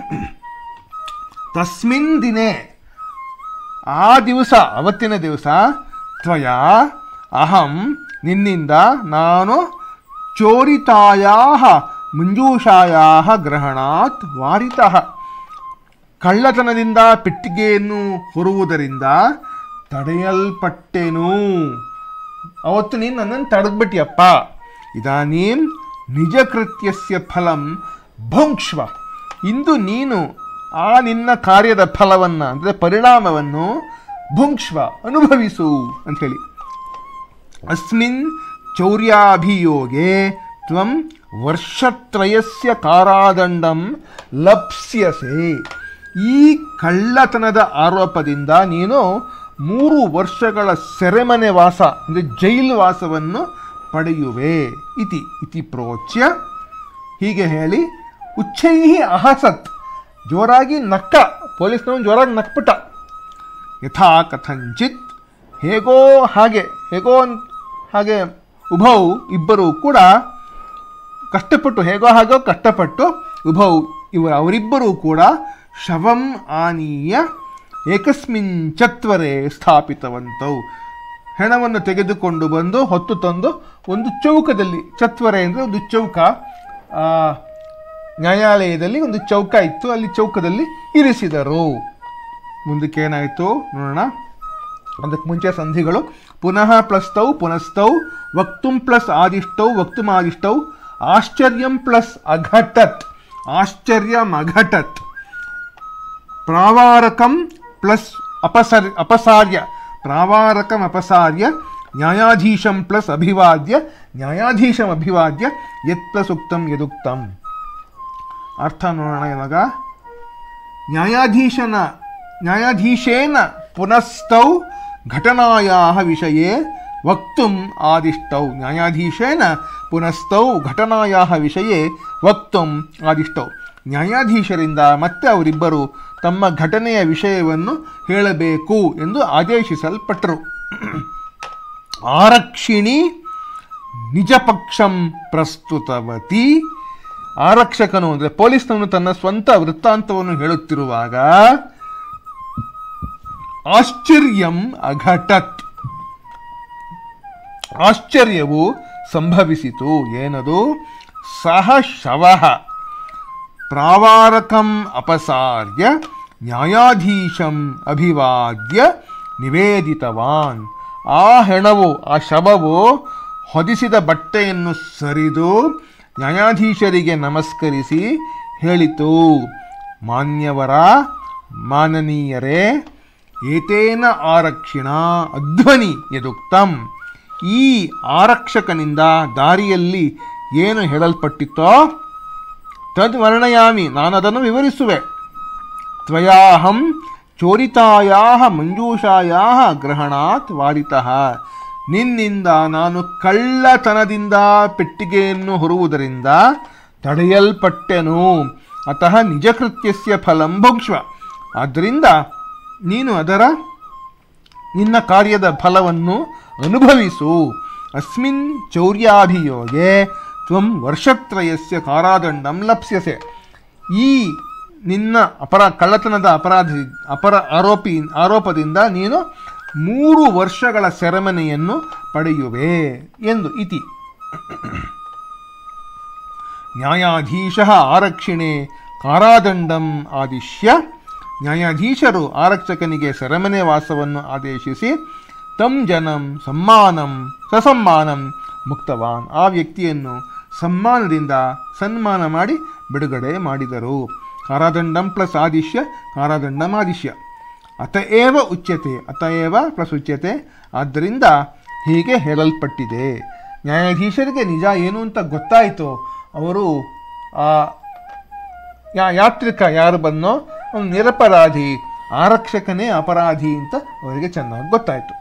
ತಸ್ಮಿನ್ ದಿನೇ ಆ ದಿವಸ ಅವತ್ತಿನ ದಿವಸ ತ್ವಯ ಅಹಂ ನಿನ್ನಿಂದ ನಾನು ಚೋರಿತಾಯಾ ಮಂಜೂಷಾಯಾ ಗ್ರಹಣಾತ್ ವಾರಿತಃ ಕಳ್ಳತನದಿಂದ ಪೆಟ್ಟಿಗೆಯನ್ನು ಹೊರುವುದರಿಂದ ತಡೆಯಲ್ಪಟ್ಟೆನು ಅವತ್ತು ನೀನು ನನ್ನನ್ನು ತಡೆದ್ಬಿಟ್ಟಿಯಪ್ಪ ಇದಾನೀಂ ನಿಜ ಕೃತ್ಯಸ್ಯ ಫಲಂ ಭುಂಕ್ಷ್ವ ಇಂದು ನೀನು ಆ ನಿನ್ನ ಕಾರ್ಯದ ಫಲವನ್ನು ಅಂದರೆ ಪರಿಣಾಮವನ್ನು ಭುಂಕ್ಷ್ವ ಅನುಭವಿಸು ಅಂಥೇಳಿ ಅಸ್ಮಿನ್ ಚೌರ್ಯಾಭಿಯೋಗೆ ತ್ವಂ ವರ್ಷತ್ರಯಸ್ಯ ಕಾರಾದಂಡಂ ಲಪ್ಸ್ಯಸೆ ಈ ಕಳ್ಳತನದ ಆರೋಪದಿಂದ ನೀನು ಮೂರು ವರ್ಷಗಳ ಸೆರೆಮನೆ ವಾಸ ಅಂದರೆ ಜೈಲು ವಾಸವನ್ನು ಪಡೆಯುವೆ ಇತಿ ಇತಿ ಪ್ರೋಚ್ಯ ಹೀಗೆ ಹೇಳಿ ಉಚ್ಚೈಹಿ ಅಹಸತ್ ಜೋರಾಗಿ ನಕ್ಕ ಪೊಲೀಸ್ನವನು ಜೋರಾಗಿ ನಕ್ಬಿಟ್ಟ ಯಥಾ ಕಥಂಚಿತ್ ಹೇಗೋ ಹಾಗೆ ಹೇಗೋ ಅನ್- ಹಾಗೆ ಉಭೌ ಇಬ್ಬರು ಕೂಡ ಕಷ್ಟಪಟ್ಟು ಹೇಗೋ ಹಾಗೋ ಕಷ್ಟಪಟ್ಟು ಉಭೌ ಇವರು ಅವರಿಬ್ಬರೂ ಕೂಡ ಶವಂ ಆನೀಯ ಏಕಸ್ಮಿನ್ ಚತ್ವರೆ ಸ್ಥಾಪಿತವಂತವು ಹೆಣವನ್ನು ತೆಗೆದುಕೊಂಡು ಬಂದು ಹೊತ್ತು ತಂದು ಒಂದು ಚೌಕದಲ್ಲಿ ಚತ್ವರೆ ಅಂದರೆ ಒಂದು ಚೌಕ ಆ, ನ್ಯಾಯಾಲಯದಲ್ಲಿ ಒಂದು ಚೌಕ ಇತ್ತು ಅಲ್ಲಿ ಚೌಕದಲ್ಲಿ ಇರಿಸಿದರು ಮುಂದಕ್ಕೆ ಏನಾಯಿತು ನೋಡೋಣ ಅದಕ್ಕೆ ಮುಂಚೆ ಸಂಧಿಗಳು ಪುನಃ ಪ್ಲಸ್ತೌ ಪುನಸ್ತೌ ವಕ್ತುಂ ಪ್ಲಸ್ ಆದಿಷ್ಟೌ ವಕ್ತುಮಾದಿಷ್ಟೌ ಆಶ್ಚರ್ಯಂ ಪ್ಲಸ್ ಅಘಟತ್ ಆಶ್ಚರ್ಯಂ ಅಘಟತ್ ಪ್ರಾವಾರಕಂ ಪ್ಲಸ್ ಅಪಸರ್ ಅಪಸಾರ್ಯ ಪ್ರಾವಾರಕಂ ಅಪಸಾರ್ಯ ನ್ಯಾಯಾಧೀಶಂ ಪ್ಲಸ್ ಅಭಿವಾದ್ಯ ನ್ಯಾಯಾಧೀಶಂ ಅಭಿವಾದ್ಯ ಯತ್ ಪ್ಲಸ್ ಉಕ್ತಂ ಯದುಕ್ತಂ ಅರ್ಥ ನೋಡೋಣ ಇವಾಗ ನ್ಯಾಯಾಧೀಶನ ನ್ಯಾಯಾಧೀಶೇನ ಪುನಸ್ತೌ ಘಟನಾಯಾಹ ವಿಷಯೇ ವಕ್ತುಂ ಆದಿಷ್ಟೌ ನ್ಯಾಯಾಧೀಶೇನ ಪುನಸ್ತೌ ಘಟನಾಯಾಹ ವಿಷಯೇ ವಕ್ತುಂ ಆದಿಷ್ಟೌ ನ್ಯಾಯಾಧೀಶರಿಂದ ಮತ್ತೆ ಅವರಿಬ್ಬರು ತಮ್ಮ ಘಟನೆಯ ವಿಷಯವನ್ನು ಹೇಳಬೇಕು ಎಂದು ಆದೇಶಿಸಲ್ಪಟ್ಟರು ಆರಕ್ಷಿಣಿ ನಿಜ ಪಕ್ಷಂ ಪ್ರಸ್ತುತವತಿ ಆರಕ್ಷಕನು ಅಂದರೆ ಪೊಲೀಸ್ನವನು ತನ್ನ ಸ್ವಂತ ವೃತ್ತಾಂತವನ್ನು ಹೇಳುತ್ತಿರುವಾಗ ಆಶ್ಚರ್ಯಂ ಅಘಟತ್ ಆಶ್ಚರ್ಯವು ಸಂಭವಿಸಿತು ಏನದು ಸಹ ಶವಃ ಪ್ರಾವಾರಕಂ ಅಪಸಾರ್ಯ ನ್ಯಾಯಾಧೀಶಂ ಅಭಿವಾದ್ಯ ನಿವೇದಿತವಾನ್ ಆ ಹೆಣವು ಆ ಶವವು ಹೊದಿಸಿದ ಬಟ್ಟೆಯನ್ನು ಸರಿದು ನ್ಯಾಯಾಧೀಶರಿಗೆ ನಮಸ್ಕರಿಸಿ ಹೇಳಿತು ಮಾನ್ಯವರ ಮಾನನೀಯರೇ ಏತೇನ ಆರಕ್ಷಿಣ ಅಧ್ವನಿ ಯದುಕ್ತಂ ಈ ಆರಕ್ಷಕನಿಂದ ದಾರಿಯಲ್ಲಿ ಏನು ಹೇಳಲ್ಪಟ್ಟಿತೋ ತದ್ ವರ್ಣಯಾಮಿ ನಾನು ಅದನ್ನು ವಿವರಿಸುವೆ ತ್ವಯಾಹಂ ಚೋರಿತಾಯಾ ಮಂಜೂಷಾಯಾ ಗ್ರಹಣಾತ್ ವಾರಿತಃ ನಿನ್ನಿಂದ ನಾನು ಕಳ್ಳತನದಿಂದ ಪೆಟ್ಟಿಗೆಯನ್ನು ಹೊರುವುದರಿಂದ ತಡೆಯಲ್ಪಟ್ಟೆನು ಅತಃ ನಿಜಕೃತ್ಯಸ್ಯ ಫಲಂ ಭುಕ್ಷ್ವ ಆದ್ದರಿಂದ ನೀನು ಅದರ ನಿನ್ನ ಕಾರ್ಯದ ಫಲವನ್ನು ಅನುಭವಿಸು ಅಸ್ಮಿನ್ ಚೌರ್ಯಾಭಿಯೋಗೆ ತ್ವಂ ವರ್ಷತ್ರಯಸ್ಯ ಕಾರಾದಂಡಂ ಲಪ್ಸ್ಯಸೆ ಈ ನಿನ್ನ ಅಪರ ಕಳ್ಳತನದ ಅಪರಾಧ ಅಪರ ಆರೋಪಿ ಆರೋಪದಿಂದ ನೀನು ಮೂರು ವರ್ಷಗಳ ಸೆರೆಮನೆಯನ್ನು ಪಡೆಯುವೆ ಎಂದು ಇತಿ ನ್ಯಾಯಾಧೀಶ ಆರಕ್ಷಿಣೆ ಕಾರಾದಂಡಂ ಆದಿಶ್ಯ ನ್ಯಾಯಾಧೀಶರು ಆರಕ್ಷಕನಿಗೆ ಸೆರೆಮನೆ ವಾಸವನ್ನು ಆದೇಶಿಸಿ ತಂ ಜನಂ ಸಮ್ಮಾನಂ ಸಸಮ್ಮಾನಂ ಮುಕ್ತವಾನ್ ಆ ವ್ಯಕ್ತಿಯನ್ನು ಸಮ್ಮಾನದಿಂದ ಸನ್ಮಾನ ಮಾಡಿ ಬಿಡುಗಡೆ ಮಾಡಿದರು ಕಾರಾದಂಡಂ ಪ್ಲಸ್ ಆದಿಶ್ಯ ಕಾರಾದಂಡಂ ಆದಿಶ್ಯ ಅತಏವ ಉಚ್ಯತೆ ಅತಏವ ಪ್ಲಸ್ ಉಚ್ಯತೆ ಆದ್ದರಿಂದ ಹೀಗೆ ಹೇಳಲ್ಪಟ್ಟಿದೆ ನ್ಯಾಯಾಧೀಶರಿಗೆ ನಿಜ ಏನು ಅಂತ ಗೊತ್ತಾಯಿತು ಅವರು ಆ ಯಾ ಯಾತ್ರಿಕ ಯಾರು ಬಂದೋ ಅವನು ನಿರಪರಾಧಿ ಆರಕ್ಷಕನೇ ಅಪರಾಧಿ ಅಂತ ಅವರಿಗೆ ಚೆನ್ನಾಗಿ ಗೊತ್ತಾಯಿತು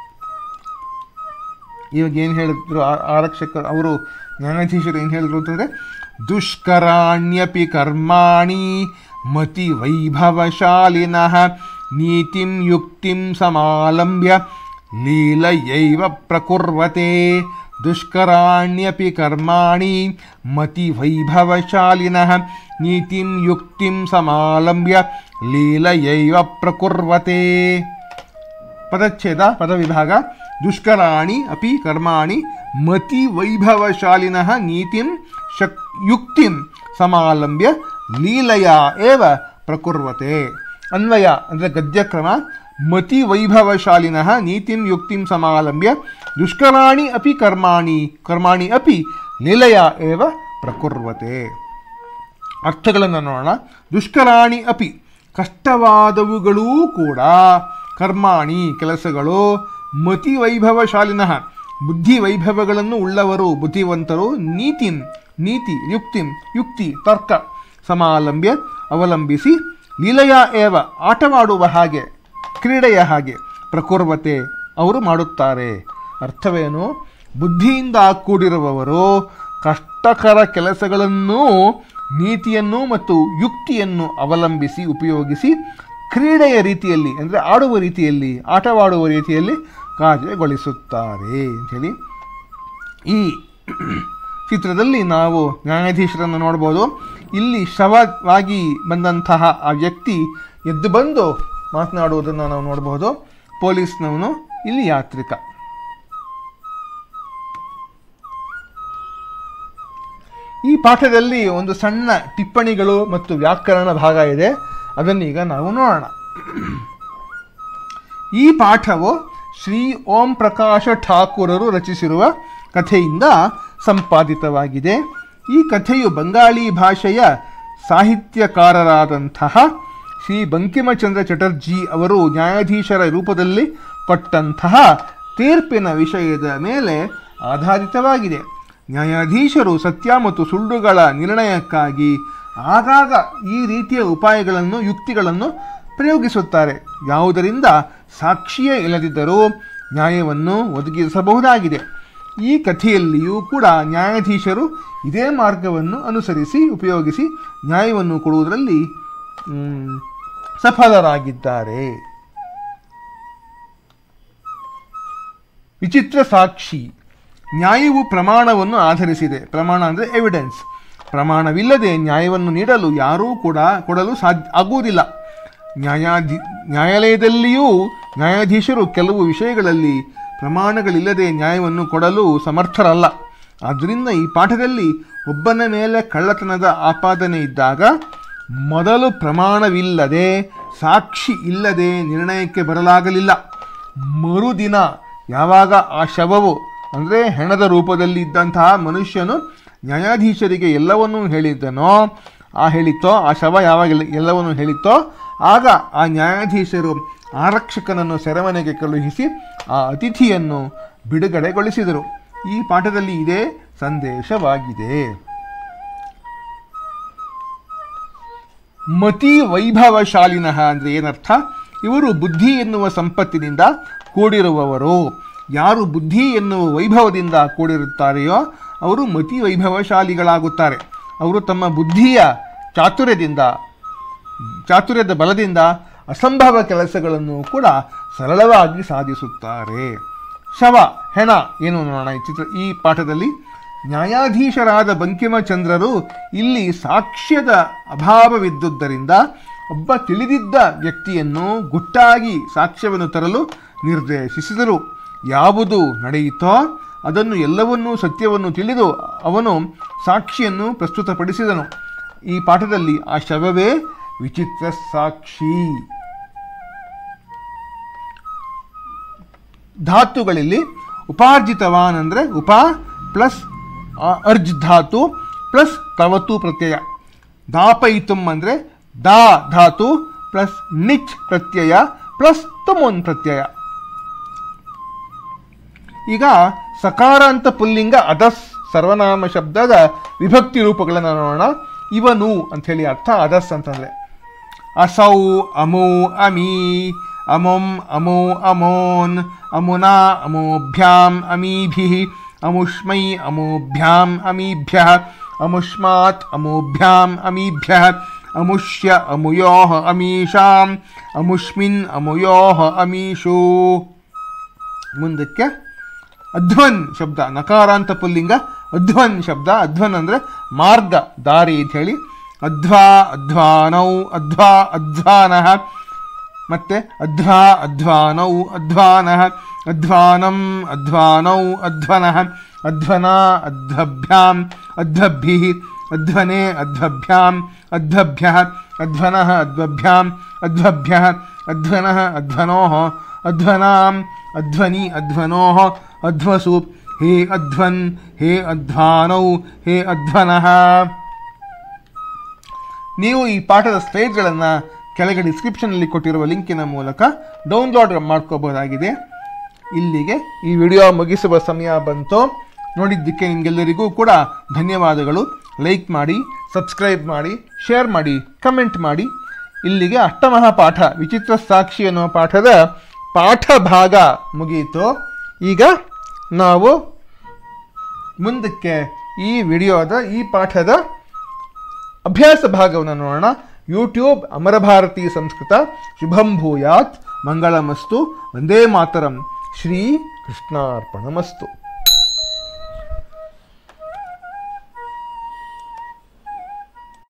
ಇವಾಗ ಏನು ಹೇಳಿದ್ರು ಆ- ಆರಕ್ಷಕರು ಅವರು ನ್ಯಾಯಾಧೀಶರು ಏನು ಹೇಳಿದ್ರು ಅಂತಂದರೆ ದುಷ್ಕರಾಣ್ಯಪಿ ಕರ್ಮಾಣಿ ಮತಿ ವೈಭವಶಾಲಿನಃ ನೀತಿಂ ಯುಕ್ತಿಂ ಸಮಾಲಂಬ್ಯ ಲೀಲಯೈವ ಪ್ರಕುರ್ವತೆ ದುಷ್ಕರಾಣ್ಯಪಿ ಕರ್ಮಾಣಿ ಮತಿ ವೈಭವಶಾಲಿನಃ ನೀತಿಂ ಯುಕ್ತಿಂ ಸಮಾಲಂಬ್ಯ ಲೀಲಯೈವ ಪ್ರಕುರ್ವತೆ ಪದಚ್ಛೇದ ಪದವಿಭಾಗ ದುಷ್ಕರಾಣಿ ಅಪಿ ಕರ್ಮಾಣಿ ಮತಿ ವೈಭವಶಾಲಿನಃ ನೀತಿಂ ಶಕ್ ಯುಕ್ತಿಂ ಸಮಾಲಂಬ್ಯ ಲೀಲಯ ಏವ ಪ್ರಕುರ್ವತೆ ಅನ್ವಯ ಅಂದರೆ ಗದ್ಯಕ್ರಮ ಮತಿ ವೈಭವಶಾಲಿನಃ ನೀತಿಂ ಯುಕ್ತಿಂ ಸಮಾಲಂಬ್ಯ ದುಷ್ಕರಾಣಿ ಅಪಿ ಕರ್ಮಾಣಿ ಕರ್ಮಾಣಿ ಅಪಿ ಲೀಲಯ ಏವ ಪ್ರಕುರ್ವತೆ ಅರ್ಥಗಳನ್ನು ನೋಡೋಣ ದುಷ್ಕರಾಣಿ ಅಪಿ ಕಷ್ಟವಾದವುಗಳೂ ಕೂಡ ಕರ್ಮಾಣಿ ಕೆಲಸಗಳು ಮತಿ ವೈಭವಶಾಲಿನಃ ಬುದ್ಧಿ ವೈಭವಗಳನ್ನು ಉಳ್ಳವರು ಬುದ್ಧಿವಂತರು ನೀತಿಂ ನೀತಿ ಯುಕ್ತಿಂ ಯುಕ್ತಿ ತರ್ಕ ಸಮಾಲಂಬ್ಯ ಅವಲಂಬಿಸಿ ಲೀಲೆಯ ಏವ ಆಟವಾಡುವ ಹಾಗೆ ಕ್ರೀಡೆಯ ಹಾಗೆ ಪ್ರಕುರ್ವತೆ ಅವರು ಮಾಡುತ್ತಾರೆ ಅರ್ಥವೇನು ಬುದ್ಧಿಯಿಂದ ಕೂಡಿರುವವರು ಕಷ್ಟಕರ ಕೆಲಸಗಳನ್ನು ನೀತಿಯನ್ನು ಮತ್ತು ಯುಕ್ತಿಯನ್ನು ಅವಲಂಬಿಸಿ ಉಪಯೋಗಿಸಿ ಕ್ರೀಡೆಯ ರೀತಿಯಲ್ಲಿ ಅಂದರೆ ಆಡುವ ರೀತಿಯಲ್ಲಿ ಆಟವಾಡುವ ರೀತಿಯಲ್ಲಿ ಕಾರ್ಯಗೊಳಿಸುತ್ತಾರೆ ಅಂಥೇಳಿ ಈ ಚಿತ್ರದಲ್ಲಿ ನಾವು ನ್ಯಾಯಾಧೀಶರನ್ನು ನೋಡ್ಬೋದು ಇಲ್ಲಿ ಶವವಾಗಿ ಬಂದಂತಹ ಆ ವ್ಯಕ್ತಿ ಎದ್ದು ಬಂದು ಮಾತನಾಡುವುದನ್ನು ನಾವು ನೋಡಬಹುದು ಪೊಲೀಸ್ನವನು ಇಲ್ಲಿ ಯಾತ್ರಿಕ ಈ ಪಾಠದಲ್ಲಿ ಒಂದು ಸಣ್ಣ ಟಿಪ್ಪಣಿಗಳು ಮತ್ತು ವ್ಯಾಕರಣ ಭಾಗ ಇದೆ ಅದನ್ನೀಗ ನಾವು ನೋಡೋಣ ಈ ಪಾಠವು ಶ್ರೀ ಓಂ ಪ್ರಕಾಶ ಠಾಕೂರರು ರಚಿಸಿರುವ ಕಥೆಯಿಂದ ಸಂಪಾದಿತವಾಗಿದೆ ಈ ಕಥೆಯು ಬಂಗಾಳಿ ಭಾಷೆಯ ಸಾಹಿತ್ಯಕಾರರಾದಂತಹ ಶ್ರೀ ಬಂಕಿಮಚಂದ್ರ ಚಟರ್ಜಿ ಅವರು ನ್ಯಾಯಾಧೀಶರ ರೂಪದಲ್ಲಿ ಕೊಟ್ಟಂತಹ ತೀರ್ಪಿನ ವಿಷಯದ ಮೇಲೆ ಆಧಾರಿತವಾಗಿದೆ ನ್ಯಾಯಾಧೀಶರು ಸತ್ಯ ಮತ್ತು ಸುಳ್ಳುಗಳ ನಿರ್ಣಯಕ್ಕಾಗಿ ಆಗಾಗ ಈ ರೀತಿಯ ಉಪಾಯಗಳನ್ನು ಯುಕ್ತಿಗಳನ್ನು ಪ್ರಯೋಗಿಸುತ್ತಾರೆ ಯಾವುದರಿಂದ ಸಾಕ್ಷಿಯೇ ಇಲ್ಲದಿದ್ದರೂ ನ್ಯಾಯವನ್ನು ಒದಗಿಸಬಹುದಾಗಿದೆ ಈ ಕಥೆಯಲ್ಲಿಯೂ ಕೂಡ ನ್ಯಾಯಾಧೀಶರು ಇದೇ ಮಾರ್ಗವನ್ನು ಅನುಸರಿಸಿ ಉಪಯೋಗಿಸಿ ನ್ಯಾಯವನ್ನು ಕೊಡುವುದರಲ್ಲಿ ಮ್, ಸಫಲರಾಗಿದ್ದಾರೆ ವಿಚಿತ್ರ ಸಾಕ್ಷಿ ನ್ಯಾಯವು ಪ್ರಮಾಣವನ್ನು ಆಧರಿಸಿದೆ ಪ್ರಮಾಣ ಅಂದರೆ ಎವಿಡೆನ್ಸ್ ಪ್ರಮಾಣವಿಲ್ಲದೆ ನ್ಯಾಯವನ್ನು ನೀಡಲು ಯಾರೂ ಕೂಡ ಕೊಡಲು ಸಾಧ್ಯ ಆಗುವುದಿಲ್ಲ ನ್ಯಾಯಾಧಿ ನ್ಯಾಯಾಲಯದಲ್ಲಿಯೂ ನ್ಯಾಯಾಧೀಶರು ಕೆಲವು ವಿಷಯಗಳಲ್ಲಿ ಪ್ರಮಾಣಗಳಿಲ್ಲದೆ ನ್ಯಾಯವನ್ನು ಕೊಡಲು ಸಮರ್ಥರಲ್ಲ ಆದ್ದರಿಂದ ಈ ಪಾಠದಲ್ಲಿ ಒಬ್ಬನ ಮೇಲೆ ಕಳ್ಳತನದ ಆಪಾದನೆ ಇದ್ದಾಗ ಮೊದಲು ಪ್ರಮಾಣವಿಲ್ಲದೆ ಸಾಕ್ಷಿ ಇಲ್ಲದೆ ನಿರ್ಣಯಕ್ಕೆ ಬರಲಾಗಲಿಲ್ಲ ಮರುದಿನ ಯಾವಾಗ ಆ ಶವವು ಅಂದರೆ ಹೆಣದ ರೂಪದಲ್ಲಿ ಇದ್ದಂತಹ ಮನುಷ್ಯನು ನ್ಯಾಯಾಧೀಶರಿಗೆ ಎಲ್ಲವನ್ನೂ ಹೇಳಿದ್ದನೋ ಆ ಹೇಳಿತ್ತೋ ಆ ಶವ ಯಾವಾಗ ಎಲ್ಲ- ಎಲ್ಲವನ್ನೂ ಹೇಳಿತ್ತೋ ಆಗ ಆ ನ್ಯಾಯಾಧೀಶರು ಆರಕ್ಷಕನನ್ನು ಸೆರೆಮನೆಗೆ ಕಳುಹಿಸಿ ಆ ಅತಿಥಿಯನ್ನು ಬಿಡುಗಡೆಗೊಳಿಸಿದರು ಈ ಪಾಠದಲ್ಲಿ ಇದೇ ಸಂದೇಶವಾಗಿದೆ ಮತಿ ವೈಭವಶಾಲಿನಃ ಅಂದರೆ ಏನರ್ಥ ಇವರು ಬುದ್ಧಿ ಎನ್ನುವ ಸಂಪತ್ತಿನಿಂದ ಕೂಡಿರುವವರು ಯಾರು ಬುದ್ಧಿ ಎನ್ನುವ ವೈಭವದಿಂದ ಕೂಡಿರುತ್ತಾರೆಯೋ ಅವರು ಮತಿ ವೈಭವಶಾಲಿಗಳಾಗುತ್ತಾರೆ ಅವರು ತಮ್ಮ ಬುದ್ಧಿಯ ಚಾತುರ್ಯದಿಂದ ಚಾತುರ್ಯದ ಬಲದಿಂದ ಅಸಂಭವ ಕೆಲಸಗಳನ್ನು ಕೂಡ ಸರಳವಾಗಿ ಸಾಧಿಸುತ್ತಾರೆ ಶವ ಹೆಣ ಏನು ನೋಡೋಣ ಈ ಚಿತ್ರ ಈ ಪಾಠದಲ್ಲಿ ನ್ಯಾಯಾಧೀಶರಾದ ಬಂಕಿಮಚಂದ್ರರು ಇಲ್ಲಿ ಸಾಕ್ಷ್ಯದ ಅಭಾವವಿದ್ದುದರಿಂದ ಒಬ್ಬ ತಿಳಿದಿದ್ದ ವ್ಯಕ್ತಿಯನ್ನು ಗುಟ್ಟಾಗಿ ಸಾಕ್ಷ್ಯವನ್ನು ತರಲು ನಿರ್ದೇಶಿಸಿದರು ಯಾವುದು ನಡೆಯಿತೋ ಅದನ್ನು ಎಲ್ಲವನ್ನೂ ಸತ್ಯವನ್ನು ತಿಳಿದು ಅವನು ಸಾಕ್ಷಿಯನ್ನು ಪ್ರಸ್ತುತಪಡಿಸಿದನು ಈ ಪಾಠದಲ್ಲಿ ಆ ಶವವೇ ವಿಚಿತ್ರ ಸಾಕ್ಷಿ ಧಾತುಗಳಲ್ಲಿ ಉಪಾರ್ಜಿತವಾನ್ ಅಂದರೆ ಉಪ ಪ್ಲಸ್ ಅರ್ಜ್ ಧಾತು ಪ್ಲಸ್ ಕವತು ಪ್ರತ್ಯಯ ದಾಪಯಿತುಂ ಅಂದರೆ ದಾ ಧಾತು ಪ್ಲಸ್ ನಿಚ್ ಪ್ರತ್ಯಯ ಪ್ಲಸ್ ತುಮುನ್ ಪ್ರತ್ಯಯ ಈಗ ಸಕಾರ ಅಂತ ಪುಲ್ಲಿಂಗ ಅದಸ್ ಸರ್ವನಾಮ ಶಬ್ದದ ವಿಭಕ್ತಿ ರೂಪಗಳನ್ನು ನೋಡೋಣ ಇವನು ಅಂತ ಹೇಳಿ ಅರ್ಥ ಅದಸ್ ಅಂತಂದ್ರೆ ಅಸೌ ಅಮೋ ಅಮಿ ಅಮುಂ ಅಮೋ ಅಮೋನ್ ಅಮುನಾ ಅಮೋಭ್ಯಾಂ ಅಮೀಭಿಃ ಅಮುಷ್ಮೈ ಅಮೋಭ್ಯಾಂ ಅಮೀಭ್ಯಃ ಅಮುಷ್ಮಾತ್ ಅಮೋಭ್ಯಾಂ ಅಮೀಭ್ಯಃ ಅಮುಷ್ಯ ಅಮುಯೋಃ ಅಮೀಷಾಂ ಅಮುಷ್ಮಿನ್ ಅಮುಯೋಃ ಅಮೀಷು ಮುಂದಕ್ಕೆ ಅಧ್ವನ್ ಶಬ್ದ ನಕಾರಾಂತ ಪುಲ್ಲಿಂಗ ಅಧ್ವನ್ ಶಬ್ದ ಅಧ್ವನ್ ಅಂದರೆ ಮಾರ್ಗ ದಾರಿ ಅಂತ ಹೇಳಿ ಅಧ್ವಾ ಅಧ್ವಾನೌ ಅಧ್ವಾ ಅಧ್ವಾನಃ ಮತ್ತೆ ಅಧ್ವಾ ಅಧ್ವಾನೌ ಅಧ್ವಾನಃ ಅಧ್ವಾನಂ ಅಧ್ವಾನೌ ಅಧ್ವನಃ ಅಧ್ವನಾ ಅಧ್ವಭ್ಯಾಂ ಅಧ್ವಭಿಃ ಅಧ್ವನೆ ಅಧ್ವಭ್ಯಾಂ ಅಧ್ವಭ್ಯಃ ಅಧ್ವನಃ ಅಧ್ವಭ್ಯಾಂ ಅಧ್ವಭ್ಯಃ ಅಧ್ವನಃ ಅಧ್ವನೋಃ ಅಧ್ವನಾಂ ಅಧ್ವನಿ ಅಧ್ವನೋಃ ಅಧ್ವಸು ಹೇ ಅಧ್ವನ್ ಹೇ ಅಧ್ವಾನೌ ಹೇ ಅಧ್ವನಃ ನೀವು ಈ ಪಾಠದ ಸ್ಲೈಡ್ಗಳನ್ನು ಕೆಳಗೆ ಡಿಸ್ಕ್ರಿಪ್ಷನಲ್ಲಿ ಕೊಟ್ಟಿರುವ ಲಿಂಕಿನ ಮೂಲಕ ಡೌನ್ಲೋಡ್ ಮಾಡ್ಕೋಬಹುದಾಗಿದೆ ಇಲ್ಲಿಗೆ ಈ ವಿಡಿಯೋ ಮುಗಿಸುವ ಸಮಯ ಬಂತು ನೋಡಿದ್ದಕ್ಕೆ ನಿಮಗೆಲ್ಲರಿಗೂ ಕೂಡ ಧನ್ಯವಾದಗಳು ಲೈಕ್ ಮಾಡಿ ಸಬ್ಸ್ಕ್ರೈಬ್ ಮಾಡಿ ಶೇರ್ ಮಾಡಿ ಕಮೆಂಟ್ ಮಾಡಿ ಇಲ್ಲಿಗೆ ಅಷ್ಟಮಃ ಪಾಠ ವಿಚಿತ್ರ ಸಾಕ್ಷಿ ಅನ್ನುವ ಪಾಠದ ಪಾಠ ಭಾಗ ಮುಗಿಯಿತು ಈಗ ನಾವು ಮುಂದಕ್ಕೆ ಈ ವಿಡಿಯೋದ ಈ ಪಾಠದ ಅಭ್ಯಾಸ ಭಾಗವನ್ನು ನೋಡೋಣ ಯೂಟ್ಯೂಬ್ ಅಮರಭಾರತಿ ಸಂಸ್ಕೃತ ಶುಭಂ ಭೂಯಾತ್ ಮಂಗಳಮಸ್ತು ವಂದೇ ಮಾತರಂ ಶ್ರೀ ಕೃಷ್ಣಾರ್ಪಣಮಸ್ತು